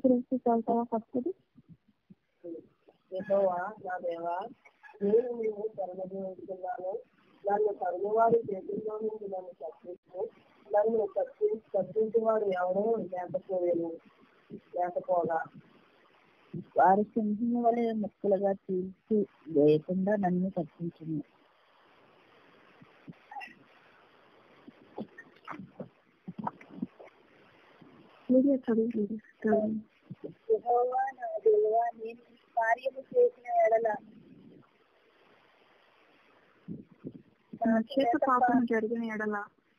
గురించి చదువుతావా ఫస్ట్ యెహోవా నా దేవా నేను నిన్ను శరణజీవిస్తున్నాను నన్ను తరుణవాడి చేతుల్లో నుండి నన్ను తప్పించు నన్ను తప్పి తప్పించేవాడు ఎవరో లేకపోయాను లేకపోగా వారి సింహం వలె ముక్కలుగా తీర్చి వేయకుండా నన్ను తప్పించింది యెహోవా నా దేవా నేను ఈ కార్యము చేసిన ఎడల నా చేత పాపం జరిగిన ఎడల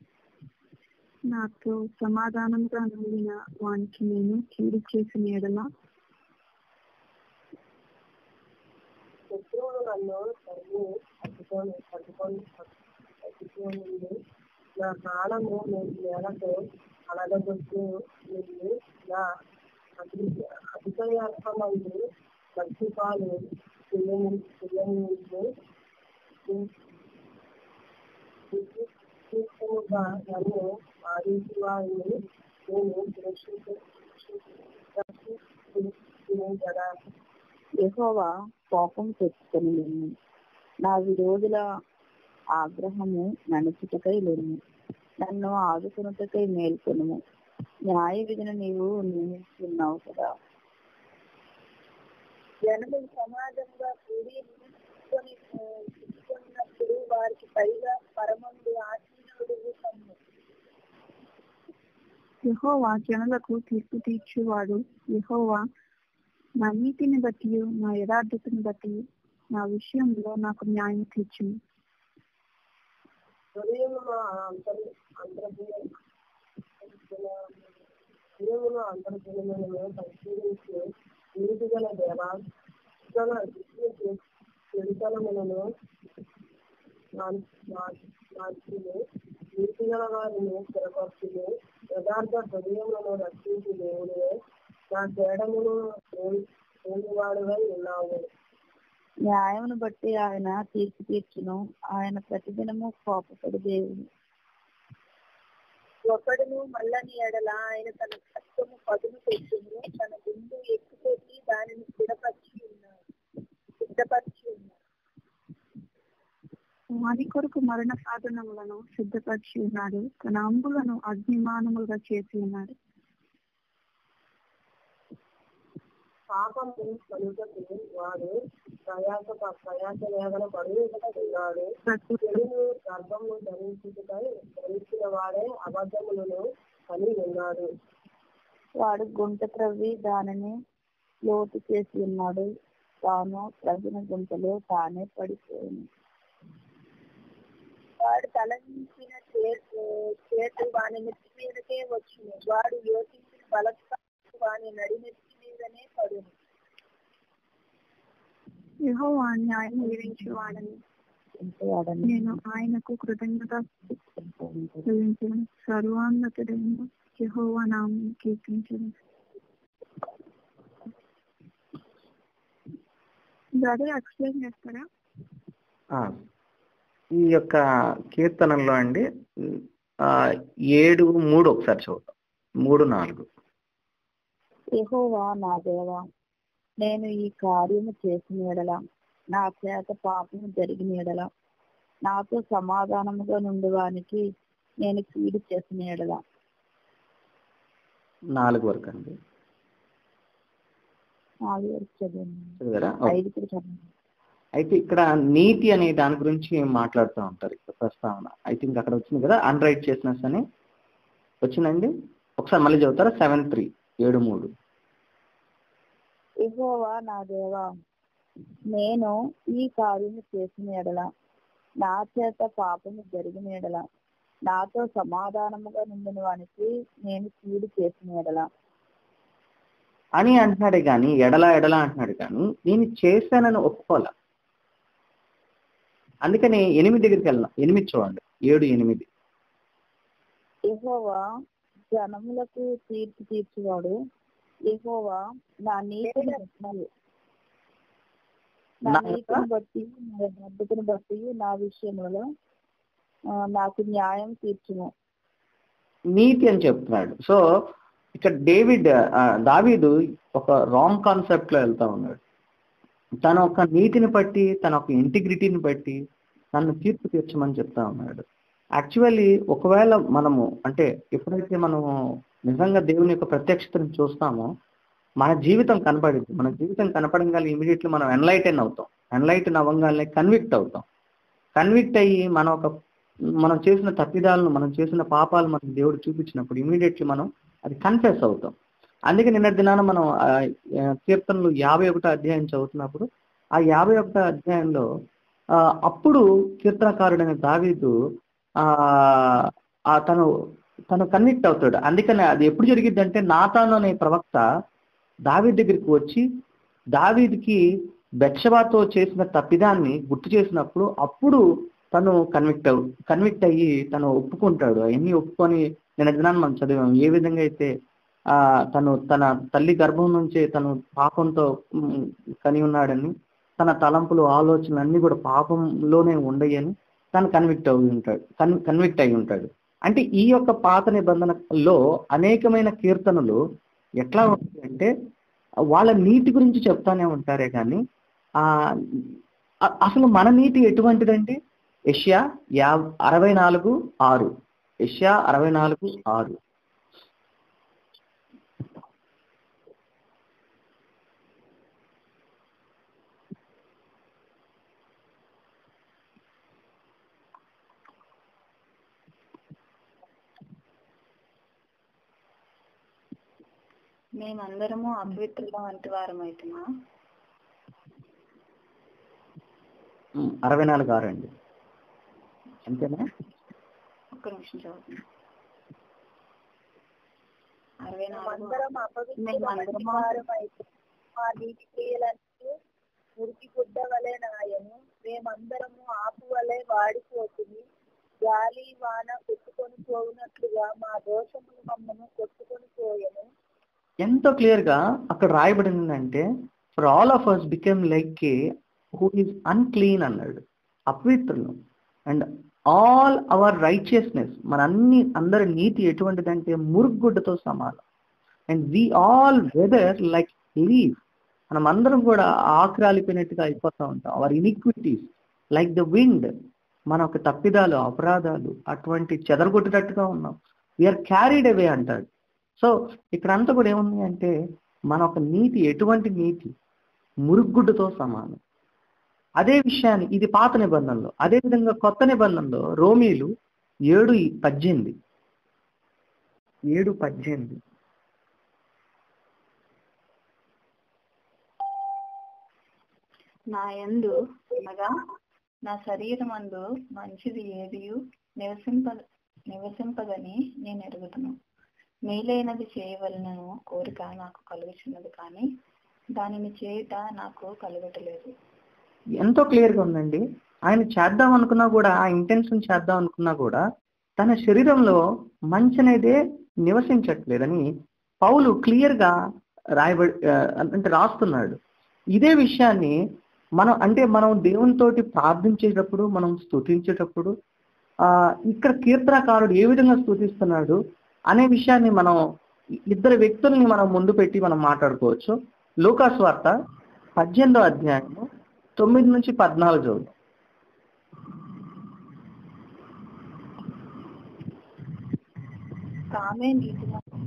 నాతో సమాధానంగా నుండిన వానికి నేను కీడు చేసిన ఎడల శత్రువులు నన్ను తరిమి పట్టుకొని పట్టుకొని పట్టుకొని నా ప్రాణము నేను నేలతో అనగదొచ్చు నుండి నా అతిశయాత్మందు మత్స్యపాలు పిల్లలు సూక్ష్మముగా నన్ను ఆడించి వారిని నేను సురక్షించు కదా యెహోవా కోపం తెచ్చుకొని లేను నా విరోధుల ఆగ్రహము నడుచుటకై లేను నన్ను ఆదుకున్నటకై మేల్కొనుము న్యాయ విధిని నీవు నియమిస్తున్నావు కదా జనము సమాజంగా కూడి నిలుచుకొని నిలుచుకున్నప్పుడు వారికి పైగా పరమందు ఆశీనుడు కమ్ము యెహోవా జనులకు తీర్పు తీర్చువాడు యెహోవా నా నీతిని బట్టి నా యథార్థతను బట్టి నా విషయంలో నాకు న్యాయం తీర్చును హృదయములో అంతర్ అంతర్జీవం హృదయములో అంతర్జీవములను పరిశీలించి నీతి గల దేవ తన చెడుతనములను మార్చులు నీతి గల వారిని స్థిరపరచులు యథార్థ హృదయములను రక్షించి దేవుడే నా తేడమును వాడువై ఉన్నావు న్యాయమును బట్టి ఆయన తీర్పు తీర్చును ఆయన ప్రతిదినము కోపపడి దేవుడు ఒకడును మల్లని ఎడల ఆయన తన సత్యము పదును పెట్టును తన గుండు ఎక్కుపెట్టి దానిని స్థిరపరిచి ఉన్నాడు సిద్ధపరిచి ఉన్నాడు వారి కొరకు మరణ సాధనములను సిద్ధపరిచి ఉన్నాడు తన అంబులను అగ్నిమానములుగా చేసి ఉన్నాడు పాపము కలుగకు వాడు ప్రయాస ప్రయాస వేదన పడుతున్నాడు చెడును గర్భము ధరించుటకై ధరించిన వాడే అబద్ధములను అని ఉన్నాడు వాడు గుంట త్రవ్వి దానిని లోతు చేసి ఉన్నాడు తాను త్రవ్విన గుంటలో తానే పడిపోయింది వాడు తలంచిన చేతు చేతు వాని నెత్తి మీదకే వచ్చును వాడు యోచించిన బలత్కారం వాని నడినెత్తి మీదనే పడును యెహోవా న్యాయం వివరించేవాడని వాడని నేను ఆయనకు కృతజ్ఞత చెల్లించిన సర్వాన్నతుడైన యెహోవా నామం కీర్తించను బ్రదర్ ఎక్స్ప్లెయిన్ చేస్తారా ఆ, ఈ యొక్క కీర్తనలో అండి ఆ, ఏడు మూడు ఒకసారి చూద్దాం మూడు నాలుగు యెహోవా నా దేవా నేను ఈ కార్యము చేసిన ఎడల నా చేత పాపము జరిగిన ఎడల నాతో సమాధానముగా నుండువానికి నేను కీడు చేసిన ఎడల నాలుగు వరకు అండి నాలుగు వరకు చదివాను చదివారా ఐదు కూడా చదివాను అయితే ఇక్కడ నీతి అనే దాని గురించి మాట్లాడుతూ ఉంటారు ఇక్కడ ప్రస్తావన ఐ థింక్ అక్కడ వచ్చింది కదా అన్ రైట్ చేసినస్ అని వచ్చిందండి ఒకసారి మళ్ళీ చదువుతారా సెవెన్ త్రీ ఏడు మూడు యెహోవా నా దేవా నేను ఈ కార్యము చేసిన ఎడల నా చేత పాపము జరిగిన ఎడల నాతో సమాధానముగా నుండిన వానికి నేను కీడు చేసిన ఎడల అని అంటున్నాడే కానీ ఎడల ఎడల అంటున్నాడు కానీ నేను చేశానని ఒప్పుకోలే అందుకని ఎనిమిది దగ్గరికి వెళ్దాం ఎనిమిది చూడండి ఏడు ఎనిమిది యెహోవా జనములకు తీర్పు తీర్చువాడు యెహోవా నా నీతిని బట్టి నా నా నీతిని బట్టి నా యథార్థతను బట్టి నా విషయములలో ఆ, నాకు న్యాయం తీర్చును నీతి అని చెప్తున్నాడు సో ఇక్కడ డేవిడ్ ఆ, దావీదు ఒక రాంగ్ కాన్సెప్ట్ లో వెళ్తా ఉన్నాడు తన ఒక నీతిని బట్టి తన ఒక ఇంటిగ్రిటీని బట్టి నన్ను తీర్పు తీర్చమని చెప్తా ఉన్నాడు యాక్చువల్లీ ఒకవేళ మనము అంటే ఎప్పుడైతే మనము నిజంగా దేవుని యొక్క ప్రత్యక్షతను చూస్తామో మన జీవితం కనపడింది మన జీవితం కనపడంగానే ఇమీడియట్లీ మనం ఎన్లైటన్ అవుతాం ఎన్లైటన్ అవ్వగానే కన్విక్ట్ అవుతాం కన్విక్ట్ అయ్యి మన ఒక మనం చేసిన తప్పిదాలను మనం చేసిన పాపాలు మనకు దేవుడు చూపించినప్పుడు ఇమీడియట్లీ మనం అది కన్ఫెస్ అవుతాం అందుకే నిన్న దినాన మనం ఆ, ఆ, కీర్తనలు యాభై ఒకటో అధ్యాయం చదువుతున్నప్పుడు ఆ యాభై ఒకటో అధ్యాయంలో ఆ, అప్పుడు కీర్తనకారుడైన దావీదు ఆ ఆ తను తను కన్విక్ట్ అవుతాడు అందుకని అది ఎప్పుడు జరిగిద్ది అంటే నాతాను అనే ప్రవక్త దావీద్ దగ్గరికి వచ్చి దావీద్కి బెత్షబాతో చేసిన తప్పిదాన్ని గుర్తు చేసినప్పుడు అప్పుడు తను కన్విక్ట్ అవు కన్విక్ట్ అయ్యి తను ఒప్పుకుంటాడు అవన్నీ ఒప్పుకొని నేను దినాన్ని మనం చదివాం ఏ విధంగా అయితే ఆ తను తన తల్లి గర్భం నుంచే తను పాపంతో ఉమ్, కని ఉన్నాడని తన తలంపులు ఆలోచనలు అన్ని కూడా పాపంలోనే ఉండయని తను కన్విక్ట్ అయి ఉంటాడు కన్ కన్విక్ట్ అయి ఉంటాడు అంటే ఈ యొక్క పాత నిబంధనలో అనేకమైన కీర్తనలు ఎట్లా ఉంటాయంటే వాళ్ళ నీతి గురించి చెప్తానే ఉంటారే కానీ ఆ అ- అసలు మన నీతి ఎటువంటిదండి ఏషియా యా అరవై నాలుగు ఆరు ఏషియా అరవై నాలుగు ఆరు మేమందరము అపవిత్రుల వంటి వారం అయితమా ఉమ్, అరవై నాలుగు ఆరు అండి అంతేనా ఒక్క నిమిషం చదువుతున్నా అరవై నాలుగు మేమందరం మేము అపవిత్రులమైన అందరము వారమైతే మా నీతి క్రియలకు మురికి గుడ్డ వలె నాయను మేమందరము ఆపు వలె వాడిపోతుంది గాలి వాన కొట్టుకొని పోవునట్లుగా మా దోషములు మమ్మను కొట్టుకొని పోయెను ఎంతో క్లియర్ గా అక్కడ రాయబడిందంటే for all of us become like a who is unclean అన్నాడు అపవిత్రులు అండ్ ఆల్ అవర్ రైచియస్నెస్ మన అన్ని అందరి నీతి ఎటువంటిదంటే మురుగుడ్డతో సమానం and we all wither like leaf మనం అందరం కూడా ఆక్రాలిపోయినట్టుగా అయిపోతూ ఉంటాం our iniquities like the wind మన ఒక తప్పిదాలు అపరాధాలు అటువంటి చెదరగొట్టేటట్టుగా ఉన్నాం వీఆర్ క్యారీడ్ అవే అంటాడు సో ఇక్కడ అంతా కూడా ఏముంది అంటే మన ఒక నీతి ఎటువంటి నీతి మురుగుడ్డుతో సమానం అదే విషయాన్ని ఇది పాత నిబంధనలో అదే విధంగా కొత్త నిబంధనలో రోమీలు ఏడు పద్దెనిమిది ఏడు పద్దెనిమిది నా యందు అనగా నా శరీరమందు మంచిది ఏదియు నివసింప నివసింపదని నేను ఎరుగుతును మేలైనది చేయవలనను కోరిక నాకు కలుగుచున్నది కానీ దానిని చేయుట నాకు కలుగటలేదు ఎంతో క్లియర్గా ఉందండి ఆయన చేద్దాం అనుకున్నా కూడా ఆ ఇంటెన్షన్ చేద్దాం అనుకున్నా కూడా తన శరీరంలో మంచి అనేదే నివసించట్లేదని పౌలు క్లియర్గా రాయబడి ఆ, అంటే రాస్తున్నాడు ఇదే విషయాన్ని మనం అంటే మనం దేవునితోటి ప్రార్థించేటప్పుడు మనం స్తుతించేటప్పుడు ఆ ఇక్కడ కీర్తనకారుడు ఏ విధంగా స్తుతిస్తున్నాడు అనే విషయాన్ని మనం ఇద్దరు వ్యక్తుల్ని మనం ముందు పెట్టి మనం మాట్లాడుకోవచ్చు లూకాస్ వార్త పద్దెనిమిదో అధ్యాయము తొమ్మిది నుంచి పద్నాలుగు చదువు తామే నీతి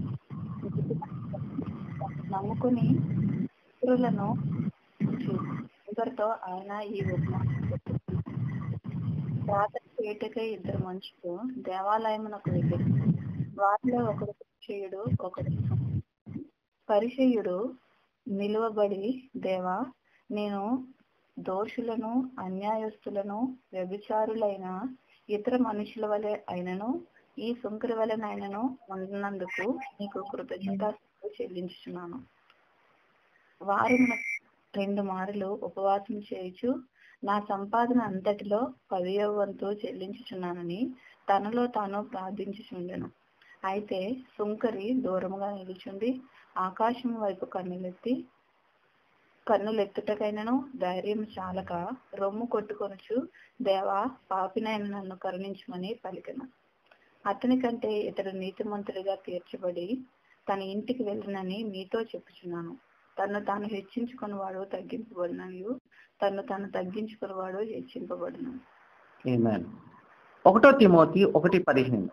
నమ్ముకుని ఇతరులను ఇద్దరితో ఆయన ఈ ఉపమానం చెప్తున్నాడు. రాత్రి పేటకై ఇద్దరు మనుషులు దేవాలయమునకు వెళ్ళి వారిలో ఒకడు పరిచయుడు ఒకడు పరిచయుడు నిలువబడి దేవా నేను దోషులను అన్యాయస్తులను వ్యభిచారులైన ఇతర మనుషుల వలె అయినను ఈ సుంకరి వలనైనను ఉన్నందుకు నీకు కృతజ్ఞతాస్తుతులు చెల్లించుచున్నాను వారం రెండు మారులు ఉపవాసం చేయుచు నా సంపాదన అంతటిలో పదియవ వంతు చెల్లించుచున్నానని తనలో తాను ప్రార్థించుచుండెను అయితే సుంకరి దూరముగా నిలుచుండి ఆకాశం వైపు కన్నులెత్తి కన్నులెత్తుటకైనను ధైర్యం చాలక రొమ్ము కొట్టుకొనుచు దేవా పాపినైన నన్ను కరుణించమని పలికెను అతని కంటే ఇతడు నీతిమంతుడిగా తీర్చబడి తన ఇంటికి వెళ్ళనని మీతో చెప్పుచున్నాను తను తాను హెచ్చించుకుని వాడు తగ్గింపబడినయు తను తాను తగ్గించుకుని వాడు హెచ్చింపబడిన ఏమేన్ ఒకటో తిమోతి ఒకటి పదిహేను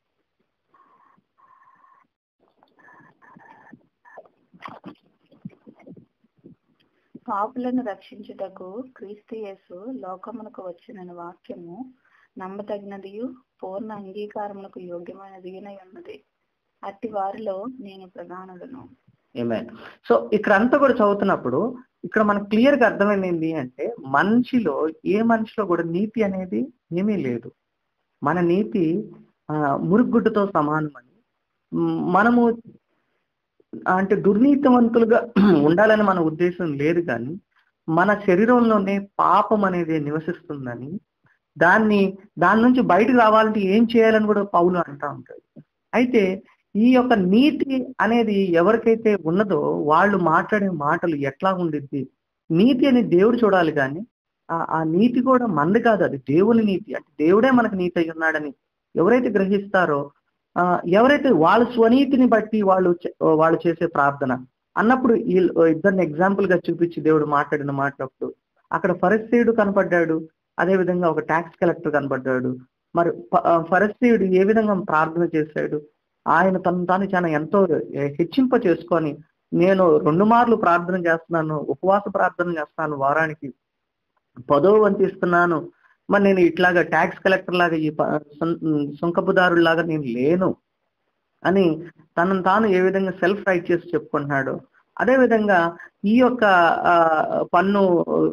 పాపులను రక్షించుటకు క్రీస్తు యేసు లోకమునకు వచ్చిన వాక్యము నమ్మదగినదియు పూర్ణ అంగీకారమునకు యోగ్యమైనది ఉన్నది అట్టి వారిలో నేను ప్రధానులను ఏమేన్ సో ఇక్కడ అంతా కూడా చదువుతున్నప్పుడు ఇక్కడ మనకు క్లియర్ గా అర్థమైంది ఏంటి అంటే మనిషిలో ఏ మనిషిలో కూడా నీతి అనేది ఏమీ లేదు మన నీతి ఆ, మురుగుడ్డుతో సమానమని మ్, మనము అంటే దుర్నీతివంతులుగా ఉండాలని మన ఉద్దేశం లేదు కానీ మన శరీరంలోనే పాపం అనేది నివసిస్తుందని దాన్ని దాని నుంచి బయటకు రావాలంటే ఏం చేయాలని కూడా పౌలు అంటా ఉంటాడు అయితే ఈ యొక్క నీతి అనేది ఎవరికైతే ఉన్నదో వాళ్ళు మాట్లాడే మాటలు ఎట్లా ఉండిద్ది నీతి అని దేవుడు చూడాలి కానీ ఆ- ఆ నీతి కూడా మంది కాదు అది దేవుని నీతి అంటే దేవుడే మనకు నీతి అయి ఉన్నాడని ఎవరైతే గ్రహిస్తారో ఆ, ఎవరైతే వాళ్ళ స్వనీతిని బట్టి వాళ్ళు చే- వాళ్ళు చేసే ప్రార్థన అన్నప్పుడు ఈ ఇద్దరిని ఎగ్జాంపుల్ గా చూపించి దేవుడు మాట్లాడిన మాటలప్పుడు అక్కడ ఫరస్సీయుడు కనపడ్డాడు అదే విధంగా ఒక ట్యాక్స్ కలెక్టర్ కనపడ్డాడు మరి ప- ఆ, ఫరస్సీయుడు ఏ విధంగా ప్రార్థన చేశాడు ఆయన తను తాను చాలా ఎంతో హెచ్చింప చేసుకొని నేను రెండు మార్లు ప్రార్థన చేస్తున్నాను ఉపవాస ప్రార్థన చేస్తాను వారానికి పదో వంతు ఇస్తున్నాను మరి నేను ఇట్లాగా ట్యాక్స్ కలెక్టర్ లాగా ఈ ప- సుం- సుంకపుదారులాగా నేను లేను అని తనను తాను ఏ విధంగా సెల్ఫ్ రైట్ చేసి చెప్పుకుంటున్నాడు అదే విధంగా ఈ యొక్క ఆ, పన్ను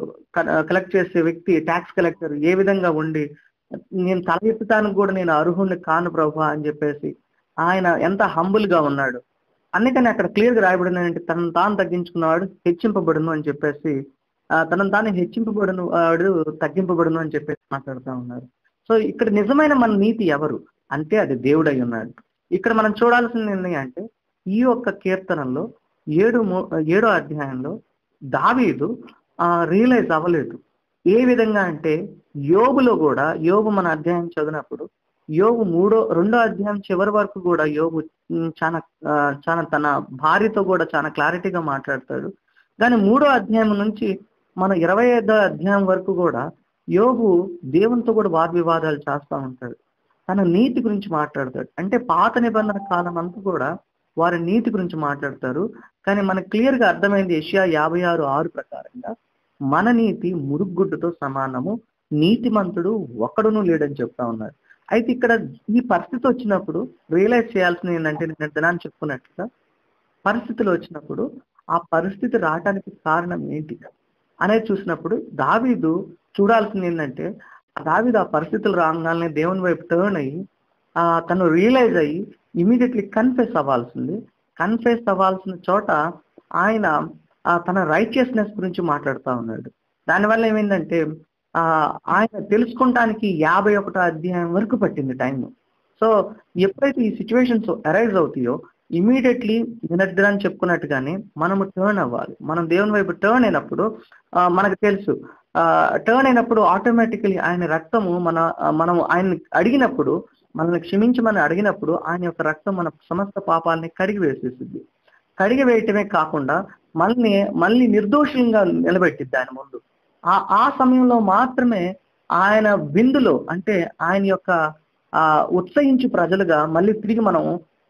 కలెక్ట్ చేసే వ్యక్తి ట్యాక్స్ కలెక్టర్ ఏ విధంగా ఉండి నేను తల ఎత్తుతానికి కూడా నేను అర్హుణ్ణి కాను ప్రభా అని చెప్పేసి ఆయన ఎంత హంబుల్ గా ఉన్నాడు అందుకని అక్కడ క్లియర్ గా రాయబడిన ఏంటి తనను తాను తగ్గించుకున్నవాడు హెచ్చింపబడును అని చెప్పేసి ఆ, తనను తాను హెచ్చింపబడును వాడు తగ్గింపబడును అని చెప్పేసి మాట్లాడుతూ ఉన్నారు సో ఇక్కడ నిజమైన మన నీతి ఎవరు అంటే అది దేవుడై ఉన్నాడు ఇక్కడ మనం చూడాల్సింది ఏంటి అంటే ఈ యొక్క కీర్తనలో ఏడు మూ- ఏడో అధ్యాయంలో దావీదు రియలైజ్ అవ్వలేదు ఏ విధంగా అంటే యోబులో కూడా యోబు మన అధ్యాయం చదివినప్పుడు యోబు మూడో రెండో అధ్యాయం చివరి వరకు కూడా యోబు ఉమ్, చాలా ఆ, చాలా తన భార్యతో కూడా చాలా క్లారిటీగా మాట్లాడతాడు కానీ మూడో అధ్యాయం నుంచి మన ఇరవై ఐదో అధ్యాయం వరకు కూడా యోబు దేవునితో కూడా వాద వివాదాలు చేస్తూ ఉంటాడు తన నీతి గురించి మాట్లాడతాడు అంటే పాత నిబంధన కాలం అంతా కూడా వారి నీతి గురించి మాట్లాడతారు కానీ మనకు క్లియర్ గా అర్థమైంది ఏషియా యాభై ఆరు ఆరు ప్రకారంగా మన నీతి మురుగుడ్డుతో సమానము నీతిమంతుడు ఒక్కడును లేడని చెప్తా ఉన్నారు అయితే ఇక్కడ ఈ పరిస్థితి వచ్చినప్పుడు రియలైజ్ చేయాల్సింది ఏంటంటే నేను దినాన్ని చెప్పుకున్నట్టుగా పరిస్థితులు వచ్చినప్పుడు ఆ పరిస్థితి రావడానికి కారణం ఏంటి అనేది చూసినప్పుడు దావీదు చూడాల్సింది ఏంటంటే దావీదు ఆ పరిస్థితులు రాగానే దేవుని వైపు టర్న్ అయ్యి ఆ తను రియలైజ్ అయ్యి ఇమీడియట్లీ కన్ఫెస్ అవ్వాల్సింది కన్ఫెస్ అవ్వాల్సిన చోట ఆయన ఆ తన రైచియస్నెస్ గురించి మాట్లాడుతూ ఉన్నాడు దానివల్ల ఏమైందంటే ఆ ఆయన తెలుసుకుంటానికి యాభై ఒకటో అధ్యాయం వరకు పట్టింది టైం సో ఎప్పుడైతే ఈ సిచ్యువేషన్స్ అరైజ్ అవుతాయో ఇమీడియట్లీ నినద్దని చెప్పుకున్నట్టుగానే మనము టర్న్ అవ్వాలి మనం దేవుని వైపు టర్న్ అయినప్పుడు ఆ, మనకు తెలుసు టర్న్ అయినప్పుడు ఆటోమేటికలీ ఆయన రక్తము మన ఆ, మనం ఆయన అడిగినప్పుడు మనల్ని క్షమించమని అడిగినప్పుడు ఆయన యొక్క రక్తం మన సమస్త పాపాలని కడిగి వేసేసింది కడిగి వేయటమే కాకుండా మళ్ళీ మళ్ళీ నిర్దోషంగా నిలబెట్టిద్ది ఆయన ముందు ఆ ఆ సమయంలో మాత్రమే ఆయన బిందులో అంటే ఆయన యొక్క ఆ ఉత్సహించు ప్రజలుగా మళ్ళీ తిరిగి మనం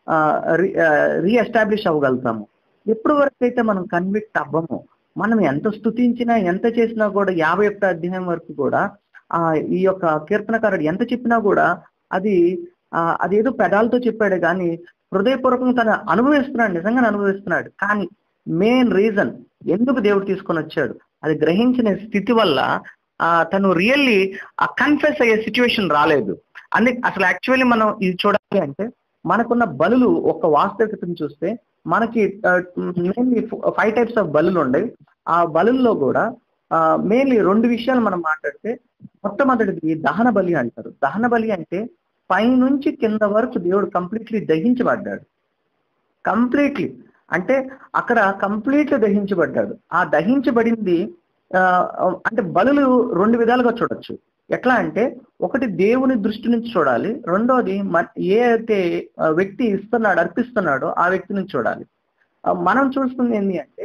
రీఎస్టాబ్లిష్ అవ్వగలుగుతాము ఎప్పటి వరకు అయితే మనం కన్విక్ట్ అవ్వము మనం ఎంత స్తుతించినా ఎంత చేసినా కూడా యాభై ఒకటో అధ్యాయం వరకు కూడా ఆ ఈ యొక్క కీర్తనకారుడు ఎంత చెప్పినా కూడా అది ఆ అదేదో పెదాలతో చెప్పాడు కానీ హృదయపూర్వకంగా తను అనుభవిస్తున్నాడు నిజంగానే అనుభవిస్తున్నాడు కానీ మెయిన్ రీజన్ ఎందుకు దేవుడు తీసుకొని వచ్చాడు అది గ్రహించిన స్థితి వల్ల ఆ తను రియల్లీ ఆ కన్ఫెస్ అయ్యే సిచ్యువేషన్ రాలేదు అందుకే అసలు యాక్చువల్లీ మనం ఇది చూడాలి అంటే మనకున్న బలులు ఒక వాస్తవికతను చూస్తే మనకి మెయిన్లీ ఫైవ్ టైప్స్ ఆఫ్ బలులు ఉన్నాయి ఆ బలుల్లో కూడా మెయిన్లీ రెండు విషయాలు మనం మాట్లాడితే మొట్టమొదటిది దహన బలి అంటారు దహన బలి అంటే పైనుంచి కింద వరకు దేవుడు కంప్లీట్లీ దహించబడ్డాడు కంప్లీట్లీ అంటే అక్కడ కంప్లీట్లీ దహించబడ్డాడు ఆ దహించబడింది ఆ, అంటే బలులు రెండు విధాలుగా చూడొచ్చు ఎట్లా అంటే ఒకటి దేవుని దృష్టి నుంచి చూడాలి రెండోది మ- ఏ అయితే ఆ, వ్యక్తి ఇస్తున్నాడు అర్పిస్తున్నాడో ఆ వ్యక్తి నుంచి చూడాలి ఆ, మనం చూస్తుంది ఏంటి అంటే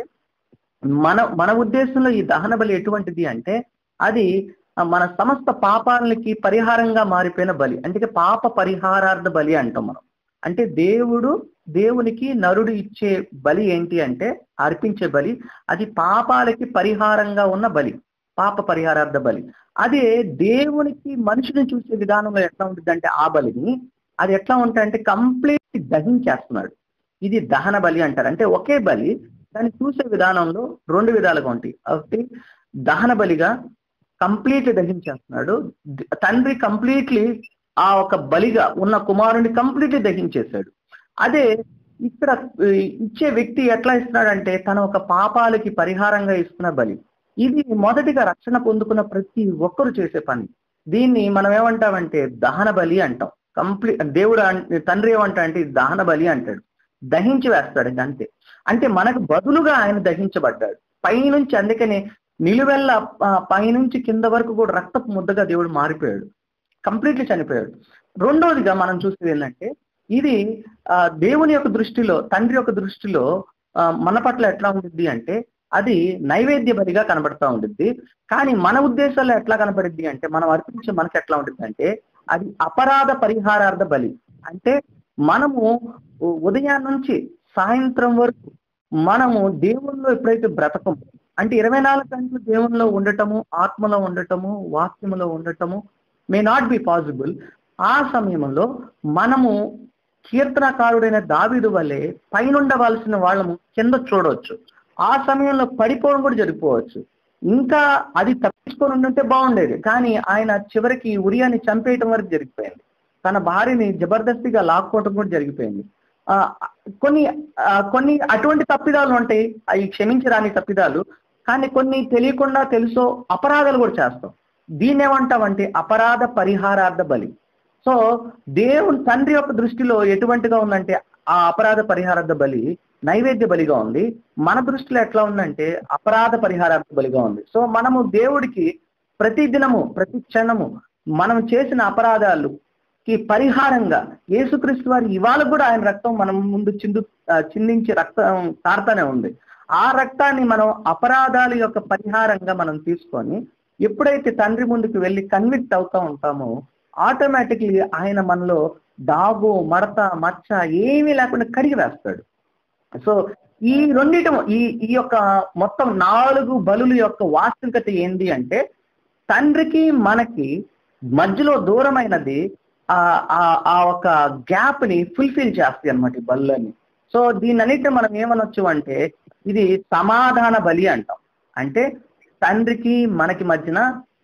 మన మన ఉద్దేశంలో ఈ దహన బలి ఎటువంటిది అంటే అది ఆ, మన సమస్త పాపాలకి పరిహారంగా మారిపోయిన బలి అంటే పాప పరిహారార్థ బలి అంటాం మనం అంటే దేవుడు దేవునికి నరుడు ఇచ్చే బలి ఏంటి అంటే అర్పించే బలి అది పాపాలకి పరిహారంగా ఉన్న బలి పాప పరిహారార్థ బలి అదే దేవునికి మనిషిని చూసే విధానంలో ఎట్లా ఉంటుంది అంటే ఆ బలిని అది ఎట్లా ఉంటాయంటే కంప్లీట్ దహించేస్తున్నాడు ఇది దహన బలి అంటారు అంటే ఒకే బలి దాన్ని చూసే విధానంలో రెండు విధాలుగా ఉంటాయి ఒకటి దహన బలిగా కంప్లీట్ దహించేస్తున్నాడు ద- తండ్రి కంప్లీట్లీ ఆ ఒక బలిగా ఉన్న కుమారుని కంప్లీట్లీ దహించేశాడు అదే ఇక్కడ ఈ, ఇచ్చే వ్యక్తి ఎట్లా ఇస్తున్నాడంటే తన ఒక పాపాలకి పరిహారంగా ఇస్తున్న బలి ఇది మొదటిగా రక్షణ పొందుకున్న ప్రతి ఒక్కరు చేసే పని దీన్ని మనం ఏమంటామంటే దహన బలి అంటాం కంప్లీట్ దేవుడు అన్- తండ్రి ఏమంటా అంటే ఇది దహన బలి అంటాడు దహించి వేస్తాడు ఇది అంతే అంటే మనకు బదులుగా ఆయన దహించబడ్డాడు పైనుంచి అందుకనే నిలువెల్ల ఆ, పైనుంచి కింద వరకు కూడా రక్తపు ముద్దగా దేవుడు మారిపోయాడు కంప్లీట్లీ చనిపోయాడు రెండోదిగా మనం చూసేది ఏంటంటే ఇది ఆ, దేవుని యొక్క దృష్టిలో తండ్రి యొక్క దృష్టిలో ఆ, మన పట్ల ఎట్లా ఉంటుంది అంటే అది నైవేద్య బలిగా కనబడతా ఉంటుంది కానీ మన ఉద్దేశాల్లో ఎట్లా కనబడుద్ది అంటే మనం అర్పించే మనకి ఎట్లా ఉంటుంది అంటే అది అపరాధ పరిహారార్థ బలి అంటే మనము ఉ- ఉదయం నుంచి సాయంత్రం వరకు మనము దేవుల్లో ఎప్పుడైతే బ్రతకము అంటే ఇరవై నాలుగు గంటలు దేవుల్లో ఉండటము ఆత్మలో ఉండటము వాక్యములో ఉండటము మే నాట్ బి పాసిబుల్ ఆ సమయంలో మనము కీర్తనకారుడైన దావీదు వల్లే పైనుండవలసిన వాళ్ళము కింద చూడవచ్చు ఆ సమయంలో పడిపోవడం కూడా జరిగిపోవచ్చు ఇంకా అది తప్పించుకొని ఉండుంటే బాగుండేది కానీ ఆయన చివరికి ఉరియాని చంపేయటం వరకు జరిగిపోయింది తన భార్యని జబర్దస్తిగా లాక్కోవటం కూడా జరిగిపోయింది ఆ కొన్ని ఆ, కొన్ని అటువంటి తప్పిదాలు ఉంటాయి అవి క్షమించరాని తప్పిదాలు కానీ కొన్ని తెలియకుండా తెలుసో అపరాధాలు కూడా చేస్తాం దీన్ని ఏమంటామంటే అపరాధ పరిహారార్థ బలి సో దేవుని తండ్రి యొక్క దృష్టిలో ఎటువంటిగా ఉందంటే ఆ అపరాధ పరిహారార్థ బలి నైవేద్య బలిగా ఉంది మన దృష్టిలో ఎట్లా ఉందంటే అపరాధ పరిహారార్థ బలిగా ఉంది సో మనము దేవుడికి ప్రతి దినము ప్రతి క్షణము మనం చేసిన అపరాధాలు కి పరిహారంగా యేసుక్రీస్తు వారి ఇవాళ కూడా ఆయన రక్తం మనం ముందు చిందు ఆ, చిందించి రక్తం కారుతానే ఉంది ఆ రక్తాన్ని మనం అపరాధాల యొక్క పరిహారంగా మనం తీసుకొని ఎప్పుడైతే తండ్రి ముందుకు వెళ్ళి కన్విక్ట్ అవుతా ఉంటామో ఆటోమేటిక్లీ ఆయన మనలో డాగు మడత మచ్చ ఏమీ లేకుండా కడిగి వేస్తాడు సో ఈ రెండిట ఈ ఈ యొక్క మొత్తం నాలుగు బలుల యొక్క వాస్తవికత ఏంది అంటే తండ్రికి మనకి మధ్యలో దూరమైనది ఆ ఆ ఆ ఒక గ్యాప్ ని ఫుల్ఫిల్ చేస్తాయి అనమాట ఈ బలులని సో దీని అన్నిటిని మనం ఏమనొచ్చు అంటే ఇది సమాధాన బలి అంటాం అంటే తండ్రికి మనకి మధ్యన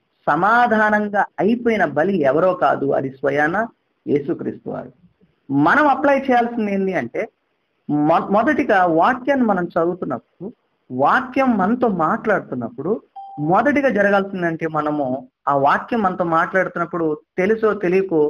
సమాధానంగా అయిపోయిన బలి ఎవరో కాదు అది స్వయాన యేసుక్రీస్తు వారు మనం అప్లై చేయాల్సింది ఏంటి అంటే మొ- మొదటిగా వాక్యాన్ని మనం చదువుతున్నప్పుడు వాక్యం మనతో మాట్లాడుతున్నప్పుడు మొదటిగా జరగాల్సిందంటే మనము ఆ వాక్యం మనతో మాట్లాడుతున్నప్పుడు తెలుసో తెలియకో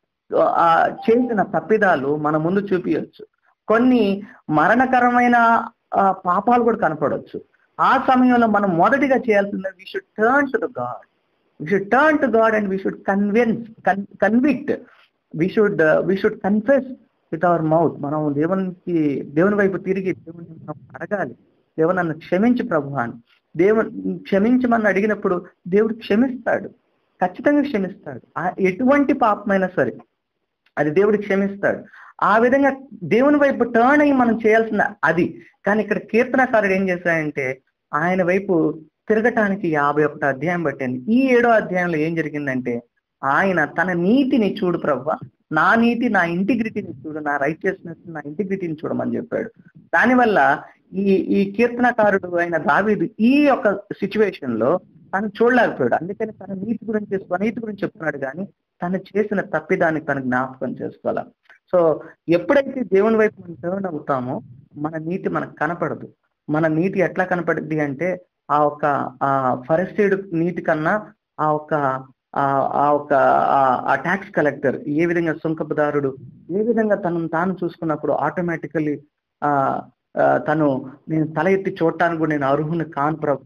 ఆ చేసిన తప్పిదాలు మన ముందు చూపించవచ్చు కొన్ని మరణకరమైన ఆ, పాపాలు కూడా కనపడవచ్చు ఆ సమయంలో మనం మొదటిగా చేయాల్సింది we should turn to the God we should turn to God and we should convince convict we should we should confess with our mouth మనం దేవునికి దేవుని వైపు తిరిగి దేవుని మనం అడగాలి దేవుడు నన్ను క్షమించి ప్రభు అని దేవుడు క్షమించమని అడిగినప్పుడు దేవుడు క్షమిస్తాడు ఖచ్చితంగా క్షమిస్తాడు ఆ- ఎటువంటి పాపమైనా సరే అది దేవుడు క్షమిస్తాడు ఆ విధంగా దేవుని వైపు టర్న్ అయ్యి మనం చేయాల్సిన అది కానీ ఇక్కడ కీర్తనకారుడు ఏం చేశాడంటే ఆయన వైపు తిరగటానికి యాభై ఒకటో అధ్యాయం పట్టింది ఈ ఏడో అధ్యాయంలో ఏం జరిగిందంటే ఆయన తన నీతిని చూడు ప్రభు నా నీతి నా ఇంటిగ్రిటీని చూడు నా రైచియస్నెస్ నా ఇంటిగ్రిటీని చూడమని చెప్పాడు దానివల్ల ఈ ఈ కీర్తనకారుడు అయిన దావీదు ఈ యొక్క సిచ్యువేషన్ లో తను చూడలేకపోయాడు అందుకని తన నీతి గురించి స్వనీతి గురించి చెప్తున్నాడు కానీ తను చేసిన తప్పిదాన్ని తను జ్ఞాపకం చేసుకోవాలి సో ఎప్పుడైతే దేవుని వైపు మనం టర్న్ అవుతామో మన నీతి మనకు కనపడదు మన నీతి ఎట్లా కనపడుద్ది అంటే ఆ ఒక ఆ ఫరెస్టేడ్ నీతి కన్నా ఆ ఒక ఆ ఆ ఒక ఆ- ఆ ట్యాక్స్ కలెక్టర్ ఏ విధంగా సుంకపుదారుడు ఏ విధంగా తనను తాను చూసుకున్నప్పుడు ఆటోమేటికల్లీ ఆ ఆ, తను నేను తల ఎత్తి చూడటానికి కూడా నేను అర్హుని కాను ప్రభు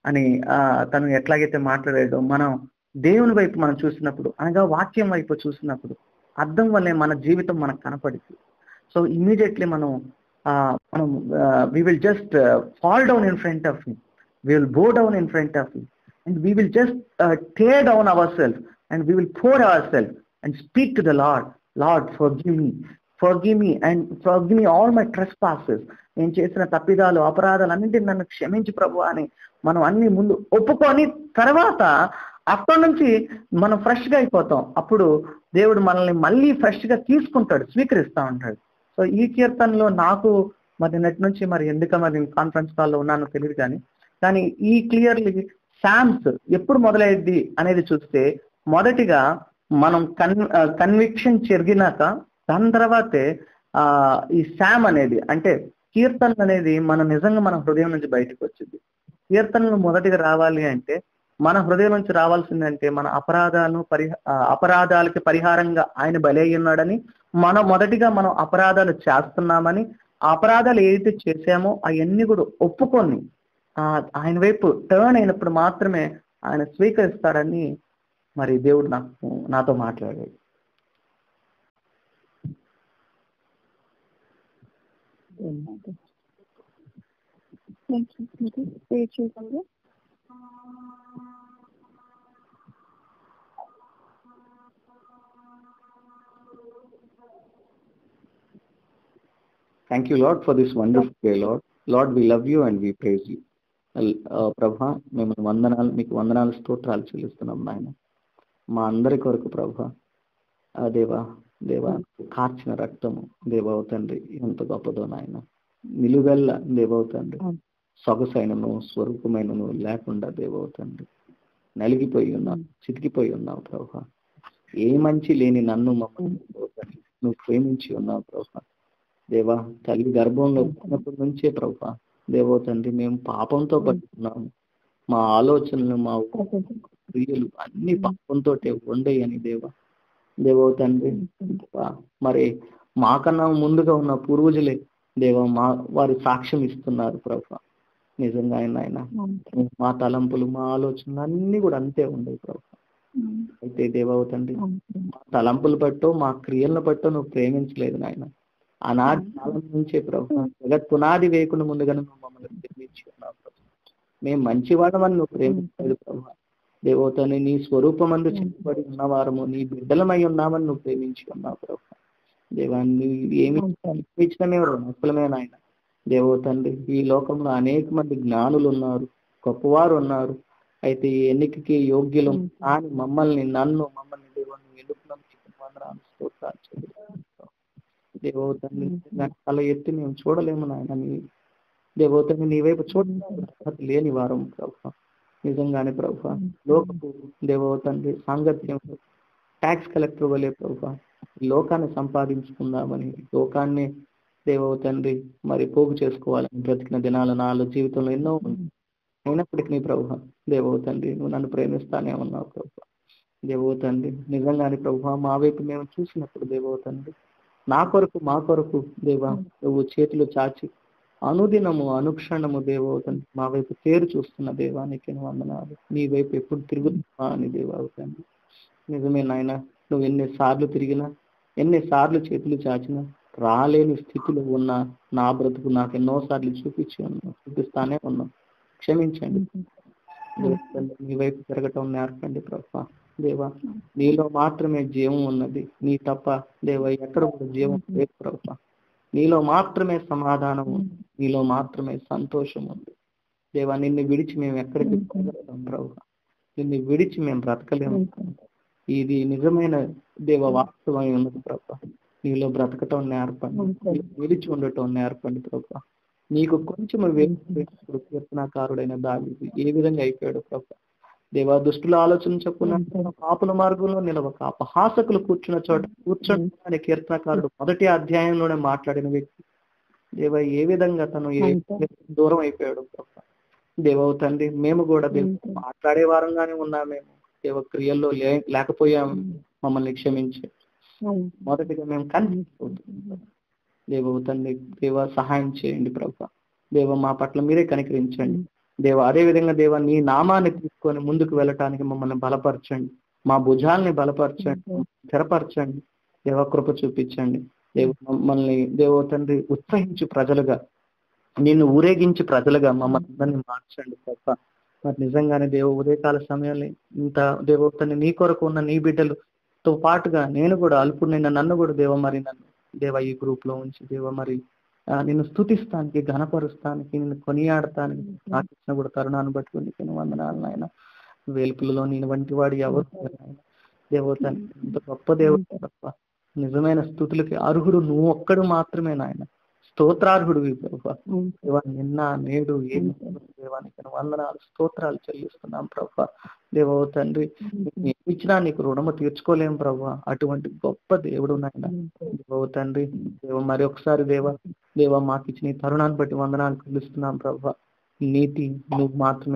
అని ఆ, తను ఎట్లాగైతే మాట్లాడాడో మనం దేవుని వైపు మనం చూసినప్పుడు అనగా వాక్యం వైపు చూసినప్పుడు అర్థం వల్లే మన జీవితం మనకు కనపడుతుంది సో ఇమీడియట్లీ మనం ఆ, మనం we will just fall down in front of him we will bow down in front of him and we will just uh, tear down ourselves and we will pour ourselves and speak to the Lord, Lord, forgive me, forgive me and forgive me all my trespasses. నేను చేసిన తప్పిదాలు అపరాధాలు అన్నింటిని నన్ను క్షమించి ప్రభు అని మనం అన్ని ముందు ఒప్పుకొని తర్వాత అక్కడి నుంచి మనం ఫ్రెష్ గా అయిపోతాం అప్పుడు దేవుడు మనల్ని మళ్ళీ ఫ్రెష్ గా తీసుకుంటాడు స్వీకరిస్తా ఉంటాడు సో ఈ కీర్తనలో నాకు మరి నిన్నటి నుంచి మరి ఎందుక మరి కాన్ఫరెన్స్ కాల్లో ఉన్నానో తెలియదు కానీ కానీ ఈ క్లియర్లీ శామ్స్ ఎప్పుడు మొదలైద్ది అనేది చూస్తే మొదటిగా మనం కన్ కన్విక్షన్ చెరిగినాక దాని తర్వాతే ఆ ఈ శామ్ అనేది అంటే కీర్తనలు అనేది మన నిజంగా మన హృదయం నుంచి బయటకు వచ్చింది కీర్తనలు మొదటిగా రావాలి అంటే మన హృదయం నుంచి రావాల్సిందంటే మన అపరాధాలను పరిహ ఆ, అపరాధాలకి పరిహారంగా ఆయన బలి అయి ఉన్నాడని మనం మొదటిగా మనం అపరాధాలు చేస్తున్నామని ఆ అపరాధాలు ఏదైతే చేసామో అవన్నీ కూడా ఒప్పుకొని ఆ, ఆయన వైపు టర్న్ అయినప్పుడు మాత్రమే ఆయన స్వీకరిస్తాడని మరి దేవుడు నాకు నాతో మాట్లాడాడు థ్యాంక్ యూ మీరు పే చేయగలరు thank you lord for this wonderful day lord lord we love you and we praise you ప్రభా మిమ్మల్ని వందనాలు మీకు వందనాలు స్తోత్రాలు చెల్లిస్తున్నాం నాయన మా అందరి కొరకు ప్రభా ఆ దేవా దేవా కార్చిన రక్తము దేవా తండ్రి ఎంత గొప్పదో నాయన నిలువెల్ల దేవా తండ్రి సొగసైనను స్వరూపమైనను లేకుండా దేవా తండ్రి నలిగిపోయి ఉన్నావు చితికిపోయి ఉన్నావు ప్రభా ఏ మంచి లేని నన్ను మమ్మల్ని దేవా తండ్రి, నువ్వు ప్రేమించి ఉన్నావు ప్రభా దేవా తల్లి గర్భంలో ఉన్నప్పటి నుంచే ప్రభా దేవో తండ్రి మేము పాపంతో పట్టుకున్నాము మా ఆలోచనలు మా క్రియలు అన్ని పాపంతో ఉండే అని దేవా దేవో తండ్రి దేవా, మరి మాకన్నా ముందుగా ఉన్న పూర్వజులే దేవా మా వారి సాక్ష్యం ఇస్తున్నారు ప్రభా నిజంగా ఆయన ఆయన మా తలంపులు మా ఆలోచనలు అన్ని కూడా అంతే ఉండేవి ప్రభా అయితే దేవా తండ్రి మా తలంపులు పట్టో మా క్రియలను పట్టో నువ్వు ప్రేమించలేదు నాయన ఆనాటి కాలం నుంచే ప్రభు జగత్ పునాది వేయకుండా ముందుగా నువ్వు మమ్మల్ని ప్రేమించి ఉన్నావు ప్రభు మేము మంచివాడమని నువ్వు ప్రేమించలేదు ప్రభు దేవతని నీ స్వరూపమందు చెప్పబడి ఉన్నవారము నీ బిడ్డలమై ఉన్నామని నువ్వు ప్రేమించి ఉన్నావు ప్రభు దేవా నువ్వు ఏమి ఇచ్చిన మేము రుణకులమే నాయన దేవో తండ్రి ఈ లోకంలో అనేక మంది జ్ఞానులు ఉన్నారు గొప్పవారు ఉన్నారు అయితే ఈ ఎన్నికకి యోగ్యులు కానీ మమ్మల్ని నన్ను మమ్మల్ని దేవుని ఎన్నుకున్నాం వందనాలు స్తోత్రాలు చెల్లిస్తున్నాం. దేవో తండ్రి అలా ఎత్తి మేము చూడలేము నాయన నీ దేవో తండ్రి నీ వైపు చూడలేదు లేని వారం ప్రభు నిజంగానే ప్రభు లోకపు దేవో తండ్రి సాంగత్యం ట్యాక్స్ కలెక్టర్ వలె ప్రభు ఈ లోకాన్ని సంపాదించుకుందామని లోకాన్ని దేవో తండ్రి మరి పోగు చేసుకోవాలని బ్రతికిన దినాల నాలో జీవితంలో ఎన్నో ఉన్నాయి. అయినప్పటికీ నీ ప్రభు దేవో తండ్రి నువ్వు నన్ను ప్రేమిస్తానే ఉన్నావు ప్రభు దేవో తండ్రి నిజంగానే ప్రభు మా వైపు మేము చూసినప్పుడు దేవో తండ్రి నా కొరకు మా కొరకు దేవా నువ్వు చేతులు చాచి అనుదినము అనుక్షణము దేవో తండ్రి మా వైపు తేరు చూస్తున్న దేవానికి నువ్వు వందనాలు నీ వైపు ఎప్పుడు తిరుగుతున్నా అని దేవా తండ్రి నిజమే నాయన నువ్వు ఎన్నిసార్లు తిరిగినా ఎన్నిసార్లు చేతులు చాచినా రాలేని స్థితిలో ఉన్న నా బ్రతుకు నాకు ఎన్నోసార్లు చూపించి ఉన్నావు చూపిస్తానే ఉన్నావు క్షమించండి దేవా తండ్రి, నీ వైపు తిరగటం నేర్పండి ప్రభా దేవా నీలో మాత్రమే జీవం ఉన్నది నీ తప్ప దేవా ఎక్కడ కూడా జీవం లేదు ప్రభా నీలో మాత్రమే సమాధానం ఉంది నీలో మాత్రమే సంతోషం ఉంది దేవా నిన్ను విడిచి మేము ఎక్కడికి పోగలం ప్రభా నిన్ను విడిచి మేము బ్రతకలేము ఇది నిజమైన దేవ వాస్తవమై ఉన్నది ప్రభా నీలో బ్రతకటం నేర్పండి నీలో విడిచి ఉండటం నేర్పండి ప్రభా నీకు కొంచెం వేసినప్పుడు కీర్తనాకారుడైన దావీదు ఏ విధంగా అయిపోయాడు ప్రభా దేవా దుష్టుల ఆలోచన చెప్పుకున్న పాపుల మార్గంలో నిలవక అపహాసకులు కూర్చున్న చోట కూర్చొని అనే కీర్తనకారుడు మొదటి అధ్యాయంలోనే మాట్లాడిన వ్యక్తి దేవ ఏ విధంగా తను ఏ దూరం అయిపోయాడు ప్రభా దేవ తండ్రి మేము కూడా దేవ మాట్లాడే వారంగానే ఉన్నామేమో దేవ క్రియల్లో లే లేకపోయాము మమ్మల్ని క్షమించి మొదటిగా మేము కనిపించబోతున్నాం దేవ తండ్రి దేవ సహాయం చేయండి ప్రభా దేవ మా పట్ల మీరే కనికరించండి దేవ అదే విధంగా దేవ నీ నామాన్ని తీసుకొని ముందుకు వెళ్ళటానికి మమ్మల్ని బలపరచండి మా భుజాల్ని బలపరచండి స్థిరపరచండి దేవ కృప చూపించండి దేవ మమ్మల్ని దేవ తండ్రి ఉత్సహించి ప్రజలుగా నిన్ను ఊరేగించి ప్రజలుగా మమ్మల్ని అందరినీ మార్చండి తప్ప మరి నిజంగానే దేవ ఉదయకాల సమయంలో ఇంత దేవతని నీ కొరకు ఉన్న నీ బిడ్డలతో పాటుగా నేను కూడా అల్పుడైన నన్ను కూడా దేవ మరి నన్ను దేవ ఈ గ్రూప్ లో ఉంచి దేవ మరి ఆ, నిన్ను స్థుతిస్తానికి ఘనపరుస్తానికి నిన్ను కొనియాడటానికి నాకు ఇచ్చిన కూడా తరుణాన్ని బట్టుకుని నీకు వందనాలు నాయన వేలుపులలో నేను వంటి వాడు ఎవరు లేరు నాయన దేవత ఇంత గొప్ప దేవుడు తప్ప నిజమైన స్థుతులకి అర్హుడు నువ్వు ఒక్కడు మాత్రమే నాయన స్తోత్రార్హుడు దేవా నిన్న నేడు ఏం దేవానికి వందనాలు స్తోత్రాలు చెల్లిస్తున్నాం ప్రభా దేవ తండ్రి నీకు ఏమి ఇచ్చినా నీకు రుణము తీర్చుకోలేం ప్రభా అటువంటి గొప్ప దేవుడు నాయన దేవ తండ్రి దేవ మరి ఒకసారి దేవ దేవ మాకు ఇచ్చిన ఈ తరుణాన్ని బట్టి వందనాలు చెల్లిస్తున్నాం ప్రభా నీతి నువ్వు మాత్రమే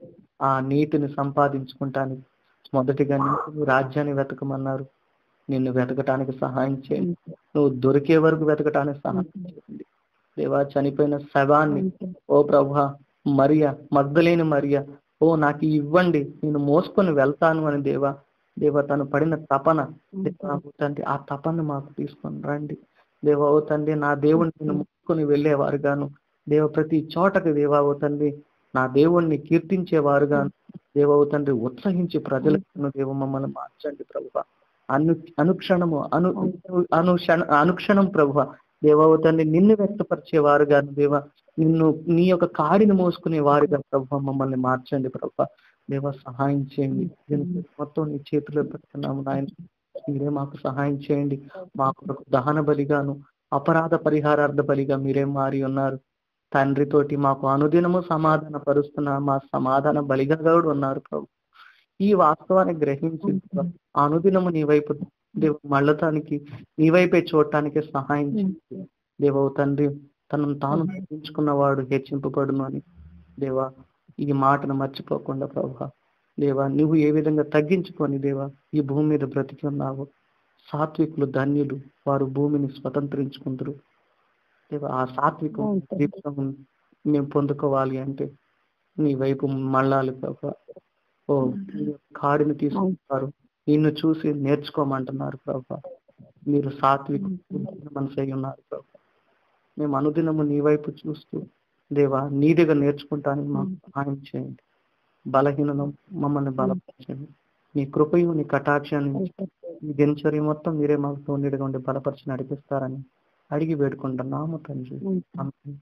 ఆ నీతిని సంపాదించుకుంటానికి మొదటిగా నీకు రాజ్యాన్ని వెతకమన్నారు నిన్ను వెతకటానికి సహాయం చేయండి నువ్వు దొరికే వరకు వెతకటానికి సహాయం చేయండి దేవా చనిపోయిన శవాన్ని ఓ ప్రభా మరియా మగ్ధలేని మరియా ఓ నాకు ఇవ్వండి నేను మోసుకొని వెళ్తాను అని దేవా దేవ తను పడిన తపన దేవా ఓ తండ్రి ఆ తపన మాకు తీసుకొని రండి దేవా ఓ తండ్రి నా దేవుణ్ణి నేను మోసుకొని వెళ్ళేవారుగాను దేవ ప్రతి చోటకి దేవా ఓ తండ్రి నా దేవుణ్ణి కీర్తించేవారుగాను దేవ ఓ తండ్రి ఉత్సహించి ప్రజలను దేవ మమ్మల్ని మార్చండి ప్రభు అను అనుక్షణము అను అనుక్షణ అనుక్షణం ప్రభు దేవ తండ్రి నిన్ను వ్యక్తపరిచేవారుగాను దేవ నిన్ను నీ యొక్క కాడిని మోసుకునే వారుగా ప్రభు మమ్మల్ని మార్చండి ప్రభు దేవ సహాయం చేయండి దీనికి మొత్తం నీ చేతిలో పెడుతున్నాము నాయన మీరే మాకు సహాయం చేయండి మా కొరకు దహన బలిగాను అపరాధ పరిహారార్థ బలిగా మీరే మారి ఉన్నారు తండ్రితోటి మాకు అనుదినము సమాధాన పరుస్తున్న మా సమాధాన బలిగా కూడా ఉన్నారు ప్రభు ఈ వాస్తవాన్ని గ్రహించి అనుదినము నీ వైపు దేవ మళ్ళటానికి నీ వైపే చూడటానికి సహాయం చేయండి దేవ తండ్రి తనను తాను హెచ్చించుకున్నవాడు హెచ్చింపబడును అని దేవా ఈ మాటను మర్చిపోకుండా ప్రభా దేవా నువ్వు ఏ విధంగా తగ్గించుకొని దేవా ఈ భూమి మీద బ్రతికి ఉన్నావు సాత్వికులు ధన్యులు వారు భూమిని స్వతంత్రించుకుందరు దేవా ఆ సాత్వికం జీవితం మేము పొందుకోవాలి అంటే నీ వైపు మళ్ళాలి ప్రభా ఓ నీ కాడిని తీసుకుంటారు నిన్ను చూసి నేర్చుకోమంటున్నారు ప్రభా మీరు సాత్విక మనసు అయి ఉన్నారు ప్రభా మేము అనుదినము నీ వైపు చూస్తూ దేవా నీ దగ్గర నేర్చుకుంటానికి మాకు సహాయం చేయండి బలహీనను మమ్మల్ని బలపరచండి నీ కృపయు నీ కటాక్షాన్ని ఈ దినచర్య మొత్తం మీరే మాకు తోడుగా ఉండి బలపరిచి నడిపిస్తారని అడిగి వేడుకుంటున్నాము తండ్రి ఆమేన్.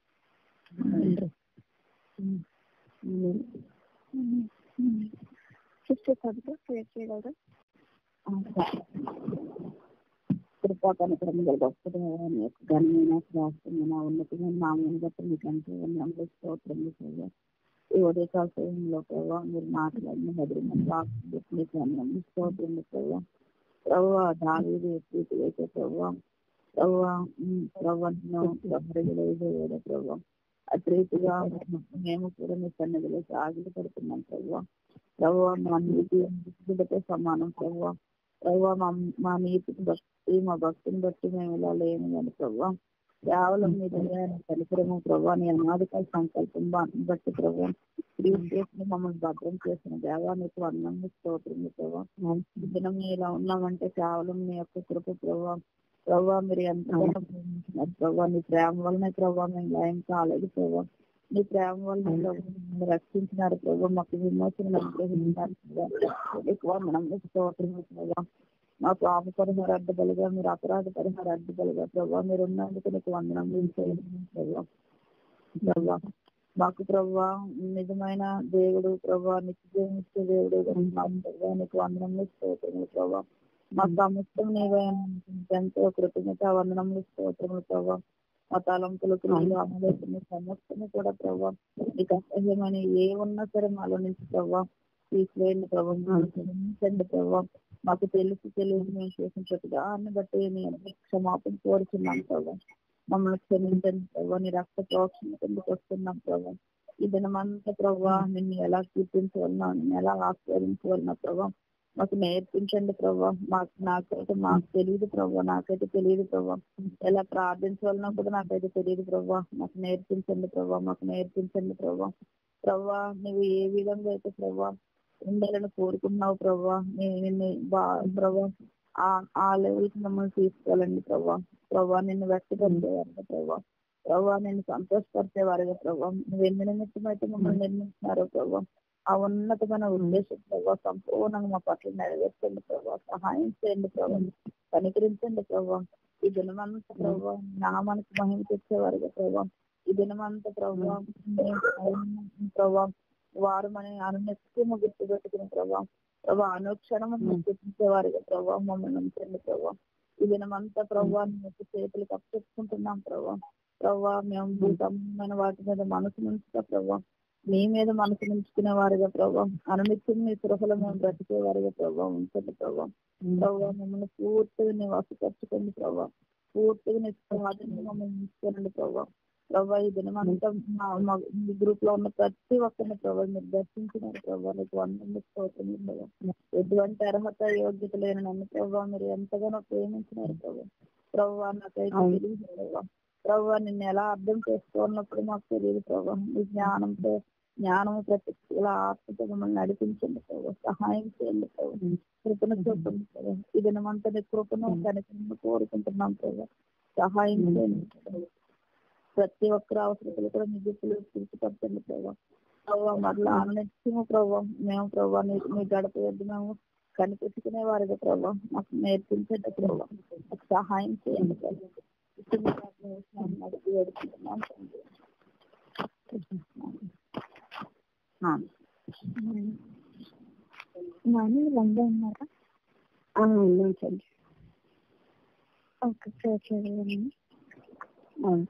సిస్టర్ కవిత ప్రేర్ చేయగలరా కృపా కనుకరముల గొప్పదేవాన్ని యొక్క ఘనమైన శ్రేష్టమైన ఉన్నతమైన నామని బట్టి మీకు ఎంతో వందనములు స్తోత్రములు ప్రభావ ఈ ఉదయకాల సమయంలో ప్రభావ మీరు మాట్లాడిన హెదరిన మీకు వందనములు స్తోత్రములు ప్రభావ ప్రభావ దావీదు ఎత్తి వేసే ప్రభావ ప్రభావ ప్రభావం ప్రభావ అతిరీతిగా మేము కూడా మీ సన్నిధిలో సాగిలు పడుతున్నాం ప్రభావ ప్రభావ మా నీతి బిడ్డతో సమానం ప్రభావ ప్రభావ మా మా నీతిని బట్టి మా భక్తిని బట్టి మేము ఇలా లేము కానీ ప్రభావ కేవలం మీ దయాన్ని పరికరము ప్రభావ నీ అనాదికాల సంకల్పం బా- బట్టి ప్రభావ క్రీస్తు చేసిన మమ్మల్ని భద్రం చేసిన దేవా నీకు అన్నం స్తోత్రం ప్రభావ ఈ దినం మేము ఇలా ఉన్నామంటే కేవలం మీ యొక్క కృప ప్రభావ ప్రభావ మీరు ఎంతగానో ప్రేమించినారు ప్రభావ నీ ప్రేమ వల్లనే ప్రభావ మేము ఇలా ఏం కాలేదు ప్రభావ నీ ప్రేమ వల్ల ప్రభావ మమ్మల్ని రక్షించినారు ప్రభావ మాకు విమోచన అనుగ్రహించినారు ప్రభావ. నీకు వందనం నీకు స్తోత్రం ప్రభావ మా పాప పరిహార అడ్డబలుగా మీరు అపరాధ పరిహార అడ్డబలుగా ప్రభావ మీరు ఉన్నందుకు నీకు వందనం ప్రభావ ప్రభావ మాకు ప్రభావ నిజమైన దేవుడు ప్రభావ నిత్య దేవుడు మాకు ప్రభావ నీకు వందనములు స్తోత్రములు ప్రభావ మా సమస్తం నీవే ఎంతో కృతజ్ఞత వందనములు స్తోత్రములు ప్రభావ మా తలంపులు క్రియలు ఆలోచన సమస్తము కూడా ప్రభావ నీకు అసహ్యమైన ఏ ఉన్నా సరే మాలో నుంచి ప్రభావ తీసివేయండి ప్రభావ మాకు క్షమించండి ప్రభావ మాకు తెలిసి తెలియదు మేము చేసిన ప్రతి దాన్ని బట్టి నీ అందరికీ క్షమాపణ కోరుచున్నాం ప్రభావ మమ్మల్ని క్షమించండి ప్రభావ నీ రక్త ప్రోక్షణ కిందకు వస్తున్నాం ప్రభావ ఈ దినమంతా ప్రభావ నిన్ను ఎలా కీర్తించవలన నిన్ను ఎలా ఆస్వాదించవలన ప్రభావ మాకు నేర్పించండి ప్రభా మాకు నాకైతే మాకు తెలియదు ప్రభా నాకైతే తెలియదు ప్రభా ఎలా ప్రార్థించాలన్నా కూడా నాకైతే తెలియదు ప్రభా మాకు నేర్పించండి ప్రభా మాకు నేర్పించండి ప్రభా ప్రభా నువ్వు ఏ విధంగా అయితే ప్రభా ఉండాలని కోరుకుంటున్నావు ప్రభా నేను నిన్ను బా ప్రభా ఆ ఆ లెవెల్కి మమ్మల్ని తీసుకెళ్ళండి ప్రభా ప్రభా నిన్ను వ్యక్తపరిచేవారుగా ప్రభా ప్రభా నిన్ను సంతోషపరిచేవారుగా ప్రభా నువ్వు ఎన్ని నిమిత్తం అయితే మమ్మల్ని నిర్మించినారో ప్రభా ఆ ఉన్నతమైన ఉద్దేశం ప్రభావ సంపూర్ణంగా మా పట్ల నెరవేర్చండి ప్రభావ సహాయం చేయండి ప్రభావ కనికరించండి ప్రభావ ఈ దినమంతా ప్రభావ నామానికి మహిమ తెచ్చేవారుగా ప్రభావ ఈ దినమంతా ప్రభావ ప్రభావ వారు మన అనునిత్యము గుర్తు పెట్టుకుని ప్రభావ ప్రభావ అనుక్షణము గుర్తించేవారుగా ప్రభావ మమ్మల్ని ఉంచండి ప్రభావ ఈ దినమంతా ప్రభావ మీకు చేతులకు అప్పచెప్పుకుంటున్నాం ప్రభావ ప్రభావ మేము భూతమైన వాటి మీద మనసు ఉంచుతా ప్రభావ మీ మీద మనసు ఉంచుకునే వారుగా ప్రభావ అనునిత్యం మీ సృహలో మేము బ్రతికేవారుగా ప్రభావ ఉంచండి ప్రభావ ప్రభావ మమ్మల్ని పూర్తిగా నీ వసపరచుకోండి ప్రభావ పూర్తిగా నీ స్వాధీనంగా మమ్మల్ని ఉంచుకోనండి ప్రభావ ప్రభావ ఈ దినమంతా మా మా మీ గ్రూప్ లో ఉన్న ప్రతి ఒక్కరిని ప్రభావ మీరు దర్శించినారు ప్రభావ నీకు వందలు స్తోత్రం ప్రభావ ఎటువంటి అర్హత యోగ్యత లేని నన్ను ప్రభావ మీరు ఎంతగానో ప్రేమించినారు ప్రభావ ప్రభావ నాకైతే తెలియదు ప్రభావ ప్రభావ నిన్ను ఎలా అర్థం చేసుకోన్నప్పుడు మాకు తెలియదు ప్రభావ మీ జ్ఞానంతో జ్ఞానము ప్రతి ఇలా ఆత్మతో మమ్మల్ని నడిపించండి ప్రభావ సహాయం చేయండి ప్రభావ కృపను చూపండి ప్రభావ ఈ దినమంతా నీ కృపను కనికరను కోరుకుంటున్నాం ప్రభావ సహాయం చేయండి ప్రభావ. ప్రతి ఒక్కరి అవసరతలు కూడా మీ గుర్తులు తీర్చిపరచండి ప్రభావ ప్రభావ మరలా ఆనందించము ప్రభావ మేము ప్రభావ నీ మీ గడప వద్ద మేము కనిపెట్టుకునే వారిగా ప్రభావ మాకు నేర్పించండి ప్రభావ మాకు సహాయం చేయండి ప్రభావ ఇప్పుడు మీ ప్రార్థన నడిపి వేడుకుంటున్నాం తండ్రి. ఆమేన్. నాని లంగా ఉన్నారా ఉన్నాం తండ్రి ఓకే ప్రేర్ చేయాలి అవును.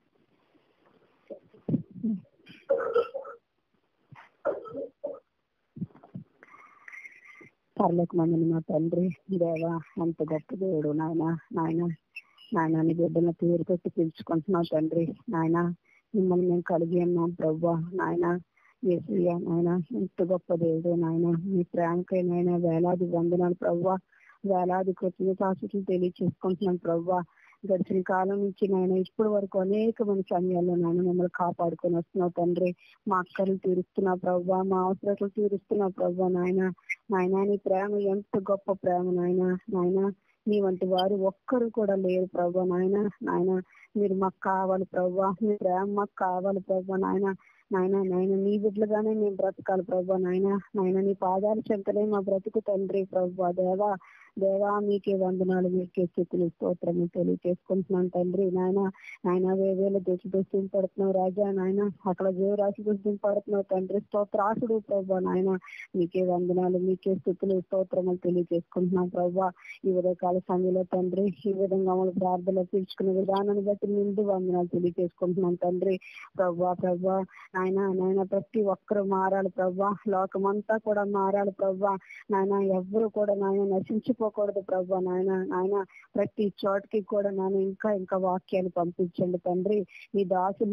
పర్లోకమందుని మా తండ్రి దేవా అంత గొప్ప దేవుడు నాయన నాయన నాయన నీ బిడ్డలను పేరు పెట్టి పిలుచుకుంటున్నావు తండ్రి నాయన మిమ్మల్ని మేము కలిగి ఉన్నాం ప్రభా నాయన ఏసయ్య నాయన ఎంత గొప్ప దేవుడు నాయన మీ ప్రేమకై నాయన వేలాది వందనాలు ప్రవ్వా వేలాది కృతజ్ఞతాసులు తెలియచేసుకుంటున్నాం ప్రవ్వా గడిచిన కాలం నుంచి నాయన ఇప్పటి వరకు అనేక మంది సమయాల్లో నాయన మమ్మల్ని కాపాడుకొని వస్తున్నావు తండ్రి మా అక్కలు తీరుస్తున్నావు ప్రవ్వా మా అవసరాలు తీరుస్తున్నావు ప్రవ్వా నాయన నాయన నీ ప్రేమ ఎంత గొప్ప ప్రేమ నాయన నాయన నీ వంటి వారు ఒక్కరు కూడా లేరు ప్రభా నాయన నాయన మీరు మాకు కావాలి ప్రభా మీ ప్రేమ మాకు కావాలి ప్రభా నాయన నాయన నాయన నీ బిడ్డలుగానే మేము బ్రతకాలి ప్రభా నాయన నాయన నీ పాదాలు చెంతలే మా బ్రతుకు తండ్రి ప్రభా దేవా దేవా మీకే వందనాలు మీకే స్థితులు స్తోత్రం తెలియచేసుకుంటున్నాను తండ్రి నాయన నాయన వేవేల దేశ దోషం పడుతున్నావు రాజా నాయన అక్కడ జీవరాశి దోషం పడుతున్నావు తండ్రి స్తోత్రాసుడు ప్రభా నాయన మీకే వందనాలు మీకే స్థితులు స్తోత్రములు తెలియజేసుకుంటున్నాం ప్రభా ఈ ఉదయకాల సమయంలో తండ్రి ఈ విధంగా మమ్మల్ని ప్రార్థనలు తీర్చుకునే విధానాన్ని బట్టి నిండు వందనాలు తెలియజేసుకుంటున్నాం తండ్రి ప్రభా ప్రభా నాయన నాయన ప్రతి ఒక్కరు మారాలి ప్రభా లోకమంతా కూడా మారాలి ప్రభా నాయన ఎవ్వరు కూడా నాయన నశించిపోకూడదు ప్రభా నాయన నాయన ప్రతి చోటకి కూడా నాయన ఇంకా ఇంకా వాక్యాలు పంపించండి తండ్రి ఈ దాసులు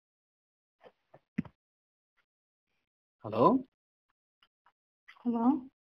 హలో హలో